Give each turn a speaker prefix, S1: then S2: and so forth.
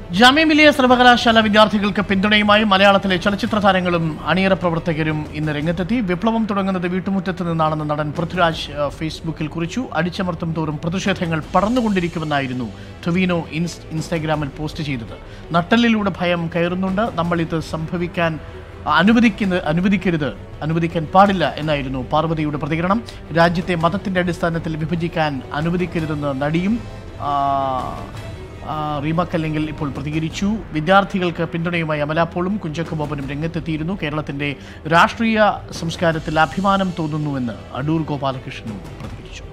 S1: ജാമ്യ മിലിയ സർവകലാശാല വിദ്യാർത്ഥികൾക്ക് പിന്തുണയുമായി മലയാളത്തിലെ ചലച്ചിത്ര താരങ്ങളും അണിയറ പ്രവർത്തകരും ഇന്ന് രംഗത്തെത്തി വിപ്ലവം തുടങ്ങുന്നത് വീട്ടുമുറ്റത്ത് നിന്നാണെന്ന് നടൻ പൃഥ്വിരാജ് ഏഹ്, ഫേസ്ബുക്കിൽ കുറിച്ചു അടിച്ചമർത്തും തോറും പ്രതിഷേധങ്ങൾ പടർന്നുകൊണ്ടിരിക്കുമെന്നായിരുന്നു ടൊവീനോ ഇൻസ് ഇൻസ്റ്റാഗ്രാമിൽ പോസ്റ്റ് ചെയ്തത് നട്ടലിലൂടെ ഭയം കയറുന്നുണ്ട് നമ്മൾ ഇത് സംഭവിക്കാൻ അനുവദിക്കുന്ന അനുവദിക്കരുത് അനുവദിക്കാൻ പാടില്ല എന്നായിരുന്നു പാർവതിയുടെ പ്രതികരണം രാജ്യത്തെ മതത്തിന്റെ അടിസ്ഥാനത്തിൽ വിഭജിക്കാൻ അനുവദിക്കരുതെന്ന് നടിയും ആ, ആ, റീമക്ക് അല്ലെങ്കിൽ ഇപ്പോൾ പ്രതികരിച്ചു വിദ്യാർത്ഥികൾക്ക് പിന്തുണയുമായി അമലാപ്പോളും കുഞ്ചക്ക് ബോബനും രംഗത്തെത്തിയിരുന്നു കേരളത്തിന്റെ രാഷ്ട്രീയ സംസ്കാരത്തിൽ അഭിമാനം തോന്നുന്നുവെന്ന് അടൂർ ഗോപാലകൃഷ്ണനും പ്രതികരിച്ചു